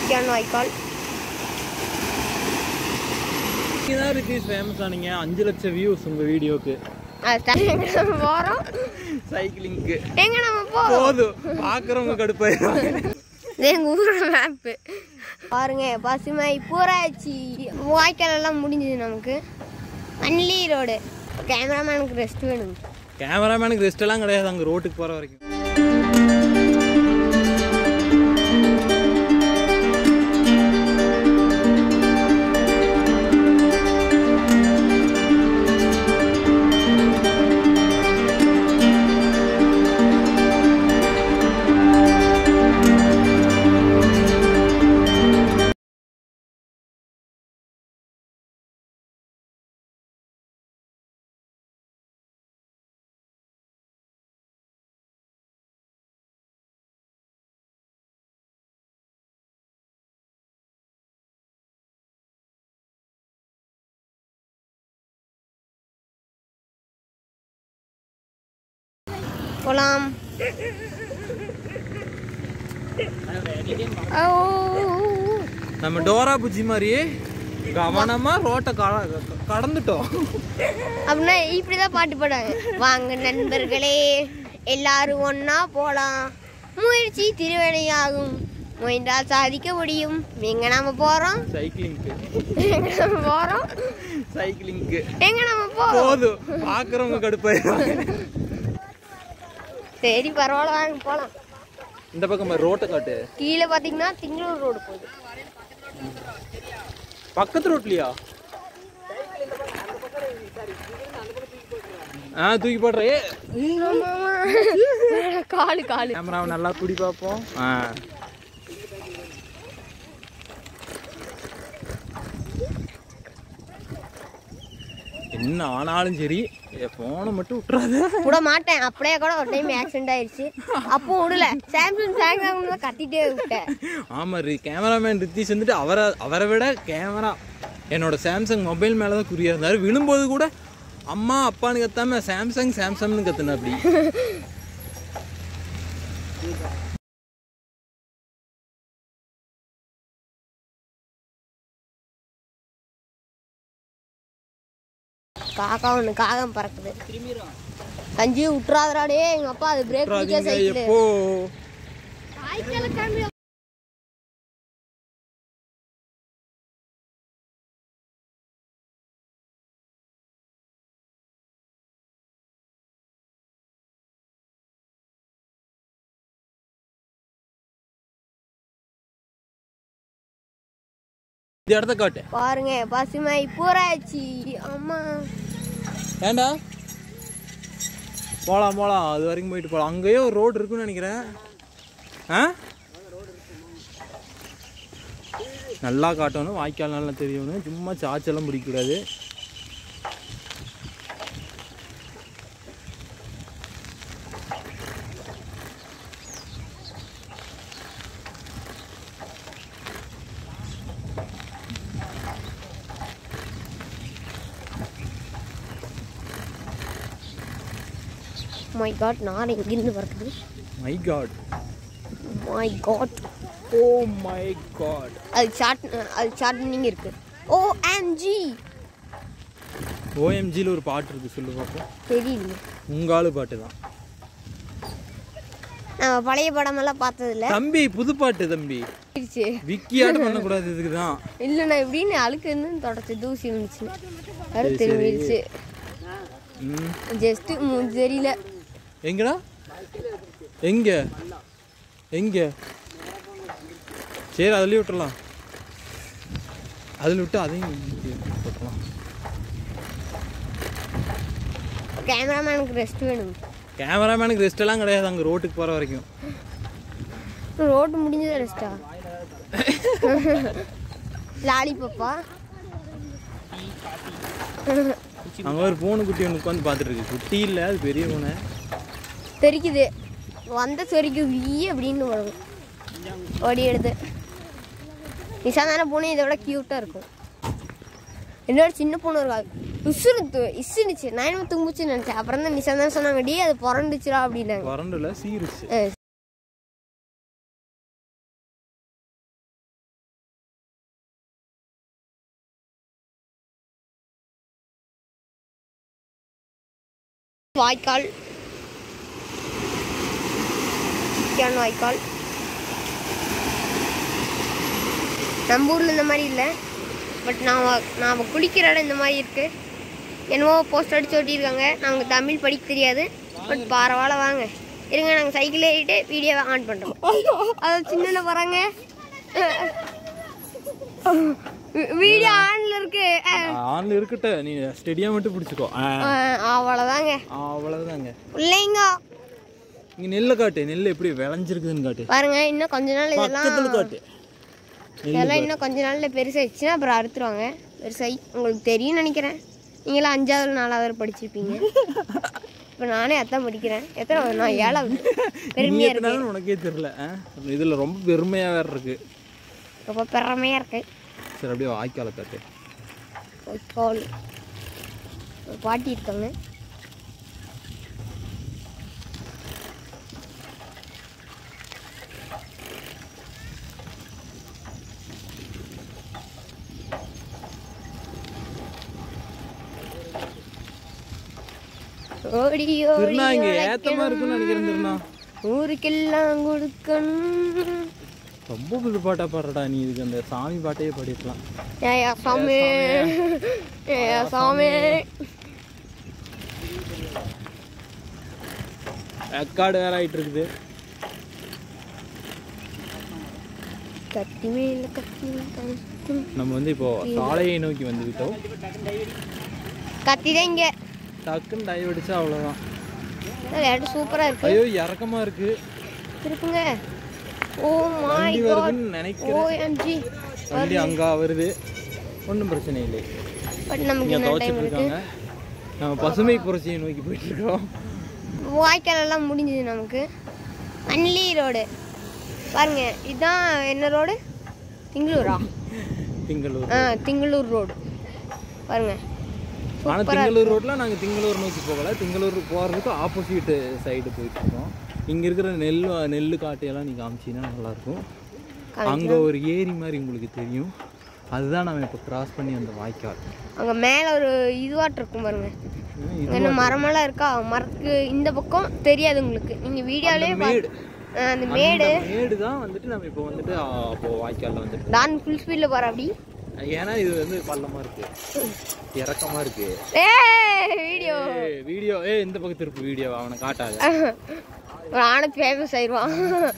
குட்டியான வாய்க்கால் நீங்க தான் ரித்தீஷ் ஃபேமஸ் ஆனீங்க அஞ்சு லட்சம் வியூஸ் உங்க வீடியோக்கு அதுதான் எங்க நம்ம போறோம் சைக்கிளிங்க்கு எங்க நம்ம போறோம் போதும் பாக்குறவங்க கடுப்பாயிருவாங்க இது எங்க ஊரோட மேப்பு பாருங்க பசுமை பூராச்சி வாய்க்கால் எல்லாம் முடிஞ்சது நமக்கு அன்லி ரோடு கேமராமேனுக்கு ரெஸ்ட் வேணும் கேமராமேனுக்கு ரெஸ்ட் எல்லாம் கிடையாது அங்க ரோட்டுக்கு போற வரைக்கும் போலாம் ஓ நம்ம டோரா புஜி மாதிரியே கவனமா ரோட்டை கட- கடந்துட்டோம் அப்படின்னா இப்படிதான் பாட்டு பாடுவாங்க வாங்க நண்பர்களே எல்லாரும் ஒண்ணா போலாம் முயற்சி திருவினையாகும் முயன்றால் சாதிக்க முடியும் எங்க நாம போறோம் சைக்கிளிங்க்கு எங்க நம்ம போறோம் சைக்கிளிங்க்கு எங்க நம்ம போறோம் போதும் பாக்குறவங்க கடுப்பாயிருவாங்க சரி பரவாயில்ல வாங்க போலாம் இந்த பக்கம் பாரு, ரோட்டை காட்டு கீழே பாத்தீங்கன்னா திங்களூர் ரோடு போகுது பக்கத்து ரோட்லயா ஆ தூக்கி போடுறே காலு காலு கேமராவை நல்லா குடி பார்ப்போம் ஆ என்ன ஆனாலும் சரி போனை மட்டும் விட்டுறாத விட மாட்டேன் அப்படியே கூட ஒரு டைம் ஆக்சிடென்ட் ஆயிடுச்சு அப்போ விடல சாம்சங் சாம்சங் தான் கத்திட்டே விட்டேன் ஆமா ரீ கேமராமேன் ரித்தீஷ் வந்துட்டு அவரை அவரை விட கேமரா என்னோட சாம்சங் மொபைல் மேலே தான் குறியா இருந்தார் விழும்போது கூட அம்மா அப்பான்னு கத்தாம சாம்சங் சாம்சங்னு கத்துன அப்படி காக்கா ஒண்ணு காகம் பறக்குது கஞ்சி விட்டுறாதராடே எங்க அப்பா அது பிரேக் பிடிக்க விட்றாதீங்க, சைக்கிள் எப்போ இந்த இடத்த காட்டு பாருங்க பசுமை பூராச்சி அம்மா ஏண்டா போலாம் போலாம் அது வரைக்கும் போயிட்டு போலாம் அங்கேயே ஒரு ரோடு இருக்குன்னு நினைக்கிறேன் ஆ நல்லா காட்டணும் வாய்க்கால் நல்லா தெரியணும் சும்மா சாச்செல்லாம் பிடிக்கக்கூடாது மை காட் நான் எங்கிருந்து பறக்குது my god my god oh my god அது சாட் அது சாட் மீனிங் இருக்கு ஓ ஜி ஓஎம்ஜியில் ஒரு பாட்டு இருக்கு சொல்லு பார்ப்போம் தெரியல உங்காலு பாட்டு தான் நம்ம பழைய படமெல்லாம் பார்த்ததில்ல தம்பி புது பாட்டு தம்பி இருந்துச்சு விக்கியாட்டு பண்ணக்கூடாது இதுக்கு தான் இல்லை நான் எப்படின்னு அழுக்கு இருந்து தொடச்சு தூசி இருந்துச்சு அது திரும்பிடுச்சு ம் ஜஸ்ட் தெரியல எங்கடா எங்க எங்க சரி அதுலயே விட்டுறலாம் அதில் விட்டு அதையும் விட்டுறலாம் கேமராமேனுக்கு ரெஸ்ட் வேணும் கேமராமேனுக்கு ரெஸ்ட் எல்லாம் கிடையாது அங்கே ரோட்டுக்கு போகிற வரைக்கும் ரோடு முடிஞ்சது ரெஸ்டா லாலிபப்பா அங்கே ஒரு பூனை குட்டி ஒன்று உட்காந்து பார்த்துட்டு இருக்கு குட்டி இல்லை அது பெரிய பூனை தெரிக்குது வந்த சொரிக்கு ஈ அப்படின்னு வரும் ஓடி எடுத்து நிசாந்தான பூனை இதை விட க்யூட்டாக இருக்கும் என்னோட சின்ன பொண்ணு இருக்காது இசுறு இசுனுச்சு நான் என்ன தும்புச்சுன்னு நினச்சேன் அப்புறம் தான் நிசாந்தான சொன்னாங்க டி அது பிறந்துச்சுடா அப்படின்னாங்க வறண்டுல சீருச்சு அஹ் வாய்க்கால் முக்கியமான வாய்க்கால் நம்ம ஊரில் இந்த மாதிரி இல்லை பட் நான் நாம் குளிக்கிற இடம் இந்த மாதிரி இருக்கு என்னவோ போஸ்ட் அடிச்சு ஒட்டியிருக்காங்க நமக்கு தமிழ் படிக்க தெரியாது பட் பரவாயில்ல வாங்க இருங்க நாங்கள் சைக்கிள் ஏறிட்டு வீடியோவை ஆன் பண்ணுறோம் அது சின்ன போகிறாங்க வீடியோ ஆன்ல இருக்கு அஹ், ஆன்ல இருக்கட்ட நீ ஸ்டெடியா மட்டும் பிடிச்சிக்கோ ஆ, அஹ், அவ்வளோதாங்க அவ்வளவுதாங்க இல்லைங்க இங்க நெல்லை காட்டு நெல் எப்படி விளைஞ்சிருக்குதுன்னு காட்டு பாருங்க இன்னும் கொஞ்ச நாள் இதெல்லாம் பக்கத்துல காட்டு இதெல்லாம் இன்னும் கொஞ்ச நாள்ல பெருசாயிடுச்சுன்னா அப்புறம் அறுத்துருவாங்க பெருசாகி உங்களுக்கு தெரியும்னு நினைக்கிறேன் நீங்களாம் அஞ்சாவது நாலாவது படிச்சிருப்பீங்க இப்போ நானே அதான் படிக்கிறேன் எத்தனை நான் ஏழாவது நீ பெருமையா இருக்கு எத்தனாலும் உனக்கே தெரியல ஆ? இதுல ரொம்ப பெருமையா வேற இருக்கு ரொம்ப பெருமையா இருக்கு சரி அப்படியே வாய்க்கால காட்டு கால் ஒரு பாட்டி இருக்காங்க ஓடி ஓடி திருநா இங்க ஏத்தமா இருக்குன்னு நினைக்கிறேன் திருநா ஊருக்கெல்லாம் கொடுக்கணும் ரொம்ப புது பாட்டா பாடுறடா நீ இதுக்கு அந்த சாமி பாட்டையே பாடிருக்கலாம் ஏயா சாமி ஏயா சாமி ரெக்கார்டு வேற ஆயிட்டு இருக்குது கத்தி மேல கத்தி கத்தி. நம்ம வந்து இப்போ சாலையை நோக்கி வந்து விட்டோம் கத்தி தான் இங்க டக்குன்னு டைவ் அடிச்சா அவ்வளவுதான் இடம் சூப்பரா இருக்கு ஐயோ இறக்கமா இருக்கு திருப்புங்க ஓ மை வண்டி காட் வருதுன்னு நினைக்கிறேன் ஓஎம்ஜி வண்டி அங்க வருது ஒன்றும் பிரச்சனை இல்லை பட் நமக்கு இங்க என்ன டைம் துவச்சிட்டு இருக்கு இருக்காங்க நம்ம பசுமை புரட்சியை நோக்கி போயிட்டு இருக்கோம் வாய்க்கால் எல்லாம் முடிஞ்சது நமக்கு அன்லி ரோடு பாருங்க இதுதான் என்ன ரோடு திங்களூரா திங்களூர் ஆ திங்களூர் ரோடு பாருங்க ஆனா திங்களூர் ரோட்ல நாங்க திங்களூர் நோக்கி போகல திங்களூர் போறதுக்கு ஆப்போசிட் சைடு போயிட்டு இருக்கோம் இங்க இருக்கிற நெல் நெல் காட்டையெல்லாம் நீ காமிச்சீங்கன்னா நல்லா இருக்கும் அங்க ஒரு ஏரி மாதிரி உங்களுக்கு தெரியும் அதுதான் நம்ம இப்போ கிராஸ் பண்ணி அந்த வாய்க்கால் அங்க மேல ஒரு இதுவாட்டு இருக்கும் பாருங்க ஏன்னா இது என்ன மரமெல்லாம் இருக்கா மரத்துக்கு இந்த பக்கம் தெரியாது உங்களுக்கு நீங்க வீடியோலயே மேடு அந்த மேடு அந்த மேடு தான் வந்துட்டு நம்ம இப்போ வந்துட்டு ஆ, அப்போ வாய்க்கால்ல வந்துட்டு நான் ஃபுல் ஸ்பீட்ல போறேன் அப்படி ஏன்னா இது வந்து பள்ளமா இருக்கு இறக்கமா இருக்கு ஏ வீடியோ ஏய், வீடியோ ஏ இந்த பக்கம் திருப்பு வீடியோ அவனை காட்டாத ஒரு ஆனத் ஃபேமஸ் ஆயிடுவான்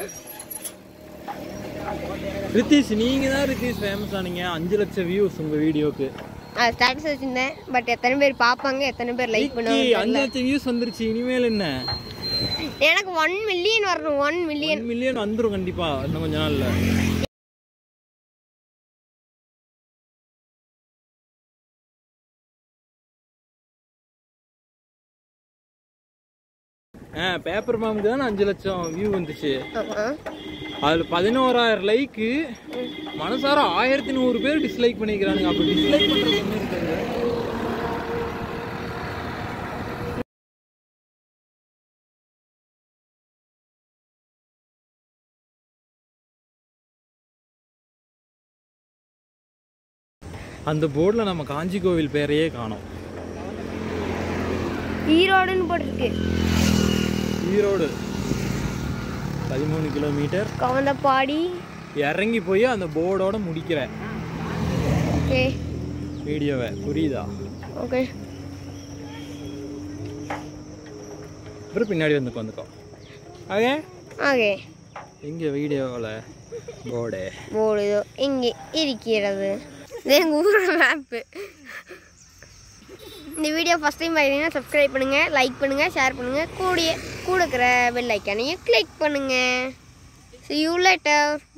ரித்தீஷ் நீங்க தான் ரித்தீஷ் ஃபேமஸ் ஆனீங்க அஞ்சு லட்சம் வியூஸ் உங்க வீடியோக்கு அது ஸ்டேட்டஸ் வச்சிருந்தேன் பட் எத்தனை பேர் பார்ப்பாங்க எத்தனை பேர் லைக் ஏய், பண்ணுவாங்க அஞ்சு லட்சம் வியூஸ் வந்துருச்சு இனிமேல் என்ன எனக்கு ஒன் மில்லியன் வரணும் ஒன் மில்லியன் ஒன் மில்லியன் வந்துரும் கண்டிப்பா இன்னும் கொஞ்ச நாள்ல ஆ பேப்பர் மாமுக்கு தானே அஞ்சு லட்சம் வியூ வந்துச்சு அதுல பதினோராயிரம் லைக்கு மனசார ஆயிரத்தி நூறு பேர் டிஸ்லைக் பண்ணிக்கிறானுங்க அப்ப டிஸ்லைக் பண்றது என்ன இருக்குது அந்த போர்டில் நம்ம காஞ்சி கோவில் பேரையே காணோம் ஈரோடுன்னு போட்டிருக்கு ஈரோடு பதிமூணு கிலோமீட்டர் கவந்தப்பாடி இறங்கி போய் அந்த போர்டோட முடிக்கிறேன் ஓகே வீடியோவை புரியுதா ஓகே அப்புறம் பின்னாடி வந்து உட்காந்துக்கோ ஓகே ஓகே எங்கே வீடியோவில் போர்டு போர்டு இதோ இங்கே இருக்கிறது இது எங்கள் ஊரோட மேப்பு இந்த வீடியோ ஃபஸ்ட் டைம் பார்த்தீங்கன்னா சப்ஸ்கிரைப் பண்ணுங்கள் லைக் பண்ணுங்கள் ஷேர் பண்ணுங்கள் கூடிய கூட இருக்கிற பெல் ஐக்கானையும் கிளிக் பண்ணுங்கள் see you later